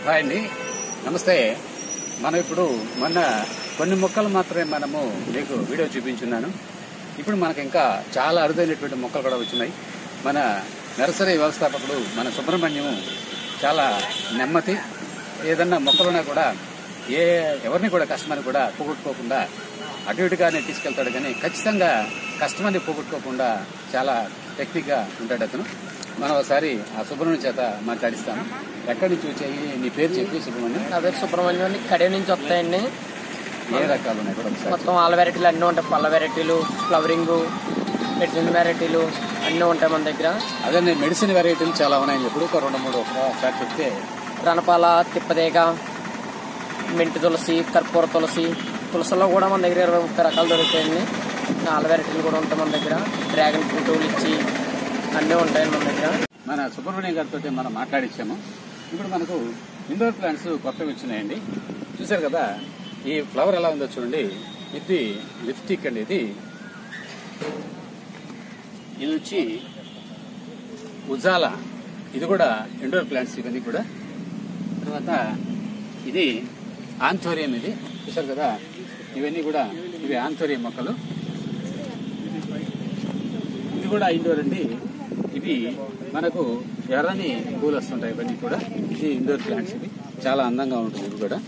hi అండి నమస్తే మనం ఇప్పుడు మొన్న కొన్ని మొక్కలు మాత్రమే మనము మీకు వీడియో చూపించున్నాను ఇప్పుడు మనకు ఇంకా చాలా అరుదైనటువంటి మొక్కలు కూడా వచ్చినాయి మన నర్సరీ వ్యవస్థాపకుడు మన సుబ్రహ్మణ్యం చాలా నెమ్మది ఏదన్నా మొక్కలున్నా కూడా ఏ ఎవరిని కూడా కస్టమర్ని కూడా పోగొట్టుకోకుండా అటు ఇటుగానే తీసుకెళ్తాడు కానీ ఖచ్చితంగా కస్టమర్ని పోగొట్టుకోకుండా చాలా టెక్నిక్గా ఉంటాడు అతను మనం ఒకసారి ఆ సుబ్రహ్మణ్యం చేత మాట్లాడిస్తాను ఎక్కడి నుంచి వచ్చాయి నీ పేరు చెప్పి సుబ్రహ్మణ్యం నా పేరు సుబ్రహ్మణ్యం అండి కడే నుంచి వస్తాయండి ఏ రకాలు ఉన్నాయి కూడా ఒకసారి మొత్తం ఆల్ వెరైటీలు అన్నీ ఉంటాయి పళ్ళ వెరైటీలు ఫ్లవరింగ్ మెడిసిన్ వెరైటీలు అన్నీ ఉంటాయి మన దగ్గర అదే నేను మెడిసిన్ వెరైటీలు చాలా ఉన్నాయని చెప్పి ఒక రెండు మూడు ఒకసారి చెప్తే రణపాల తిప్పదేగ మెంటి తులసి కర్పూర తులసి తులసిలో కూడా మన దగ్గర ఇరవై ముప్పై రకాలు దొరుకుతాయండి ఆల్ వెరైటీలు కూడా ఉంటాయి మన దగ్గర డ్రాగన్ ఫ్రూట్ లిచ్చి అన్నీ ఉంటాయండి మన దగ్గర మన సుబ్రహ్మణ్యం గారితో మనం మాట్లాడించాము ఇప్పుడు మనకు ఇండోర్ ప్లాంట్స్ కొత్తవి వచ్చినాయండి చూశారు కదా ఈ ఫ్లవర్ ఎలా ఉందో చూడండి ఇది లిప్స్టిక్ అండి ఇది ఇది వచ్చి ఉజాలా ఇది కూడా ఇండోర్ ప్లాంట్స్ ఇవన్నీ కూడా తర్వాత ఇది ఆంథోరియం ఇది చూశారు కదా ఇవన్నీ కూడా ఇవి ఆంథోరియం మొక్కలు ఇది కూడా ఇండోర్ అండి ఇవి మనకు ఎర్రని పూలు వస్తుంటాయి ఇవన్నీ కూడా ఇది ఇండోర్ ప్లాంట్స్ ఇవి చాలా అందంగా ఉంటుంది ఇది కూడా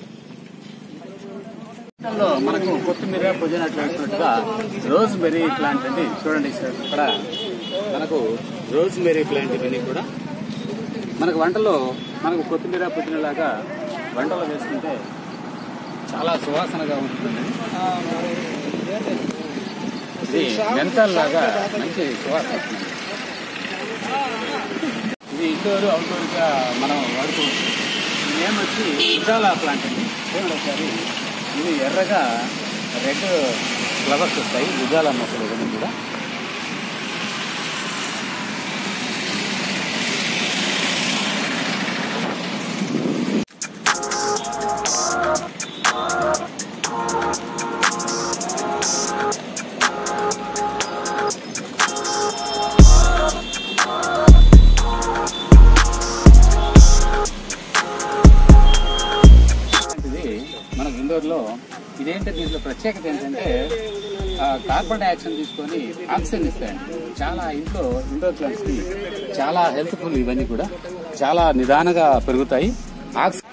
లో మనకు కొత్తిమీర పుదీనా అట్లా రోజ్ మెరీ ప్లాంట్ అండి చూడండి సార్ ఇక్కడ మనకు రోజ్ మెరీ ప్లాంట్ ఇవన్నీ కూడా మనకు వంటలో మనకు కొత్తిమీర పుదీనా లాగా వంటలో వేసుకుంటే చాలా సువాసనగా ఉంటుందండి ఇది మెంతల్ లాగా మంచి సువాసన వస్తుంది ఇది ఇండోర్ అవుట్డోర్ గా మనం వాడుకోవచ్చు ఇది ఏమొచ్చి ఉజాలా ప్లాంట్ అండి చూడండి ఒకసారి ఇది ఎర్రగా రెడ్ ఫ్లవర్స్ వస్తాయి ఉజాలా మొక్కలు ఇవన్నీ కూడా ఇది మనకు ఇండోర్ లో ఇదేంటి దీంట్లో ప్రత్యేకత ఏంటంటే ఆ, కార్బన్ డైఆక్సైడ్ తీసుకొని ఆక్సిజన్ ఇస్తాయండి చాలా ఇంట్లో ఇండోర్ ప్లాంట్స్ కి చాలా హెల్త్ఫుల్ ఇవన్నీ కూడా చాలా నిదానంగా పెరుగుతాయి ఆక్సిజన్